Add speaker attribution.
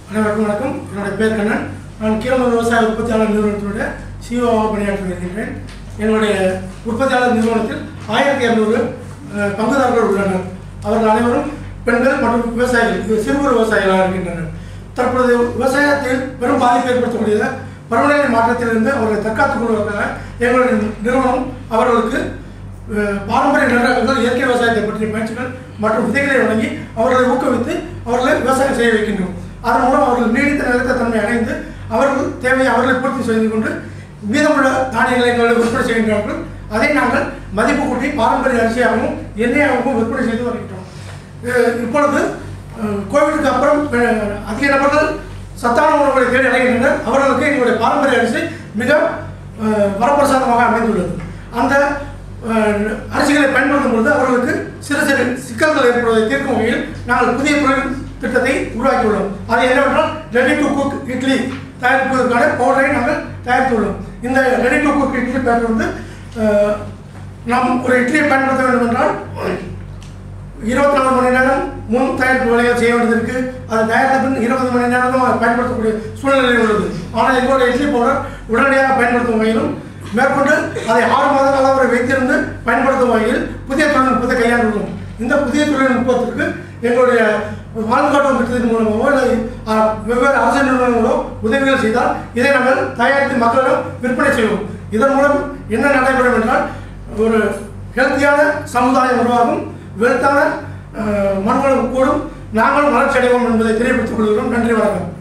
Speaker 1: அனைவருக்கும் வணக்கம் என்னுடைய பேர் கண்ணன் நான் கீழமூர் விவசாய உற்பத்தியாளர் நிறுவனத்தினுடைய சிஓவாக பணியாற்றி வருகின்றேன் எங்களுடைய உற்பத்தியாளர் நிறுவனத்தில் ஆயிரத்தி இரநூறு பங்குதாரர்கள் உள்ளனர் அவர்கள் அனைவரும் பெண்கள் மற்றும் விவசாயிகள் இது சிறு குறு விவசாயிகளாக இருக்கின்றனர் தற்பொழுது விவசாயத்தில் பெரும் பாதிப்பை ஏற்படுத்தக்கூடிய பருவநிலை மாற்றத்திலிருந்து அவர்களை தற்காத்துக் கொள்வதற்காக எங்களுடைய நிறுவனம் அவர்களுக்கு அஹ், பாரம்பரிய நெல்ரகங்கள் இயற்கை விவசாயத்தை பற்றிய பயிற்சிகள் மற்றும் விதைகளை வழங்கி அவர்களை ஊக்குவித்து அவர்களை விவசாயம் செய்ய வைக்கின்றோம் அதன் மூலம் அவர்கள் நீடித்த நிலைத்த தன்மை அடைந்து அவர்கள் தேவையை அவர்களை பூர்த்தி செய்து கொண்டு மீதமுள்ள தானியங்களை எங்களுக்கு விற்பனை செய்கின்றார்கள் அதை நாங்கள் மதிப்பு கூட்டி பாரம்பரிய அரிசியாகவும் எண்ணெயாகவும் விற்பனை செய்து வருகின்றோம் அஹ், இப்பொழுது அஹ், கோவிடுக்கு அப்புறம் அஹ், அதிக நபர்கள் சத்தான உணவுகளை தேடி அடைகின்றனர் அவர்களுக்கு எங்களுடைய பாரம்பரிய அரிசி மிக அஹ், வரப்பிரசாதமாக அமைந்துள்ளது அந்த அஹ், அரிசிகளை பயன்படுத்தும் பொழுது அவர்களுக்கு சிறு சிறு சிக்கல்கள் ஏற்படுவதை தீர்க்கும் வகையில் நாங்கள் புதிய தொழில் திட்டத்தை உருவாக்கியுள்ளோம் அது என்னவென்றால் ரெடி டு குக் இட்லி தயாரிப்பதற்கான பவுடரை நாங்கள் தயாரித்துள்ளோம் இந்த ready to cook idli batter வந்து அஹ், நாம் ஒரு இட்லியை பயன்படுத்த வேண்டும் என்றால் இருபத்தி நாலு மணி நேரம் முன் தயாரிப்பு வேலைகள் செய்ய வேண்டியது இருக்கு அது தயாரித்த பின் இருபது மணி நேரம் தான் அதை பயன்படுத்தக்கூடிய சூழ்நிலை உள்ளது ஆனால் எங்களுடைய இட்லி பவுடர் உடனடியாக பயன்படுத்தும் வகையிலும் மேற்கொண்டு அதை ஆறு மாத காலம் வரை வைத்திருந்து பயன்படுத்தும் வகையில் புதிய தொழில்நுட்பத்தை கையாண்டுள்ளோம் இந்த புதிய தொழில்நுட்பத்திற்கு எங்களுடைய வாழ்காட்டும் திட்டத்தின் மூலமாகவோ இல்லை அஹ், வெவ்வேறு அரசு நிறுவனங்களோ உதவிகள் செய்தால் இதை நாங்கள் தயாரித்து மக்களிடம் விற்பனை செய்வோம் இதன் மூலம் என்ன நடைபெறும் என்றால் ஒரு ஹெல்த்தியான சமுதாயம் உருவாகும் வெல்த்தான மண்வளம் கூடும் நாங்களும் வளர்ச்சி அடைவோம் என்பதை தெரியப்படுத்திக் கொள்கிறோம் நன்றி வணக்கம்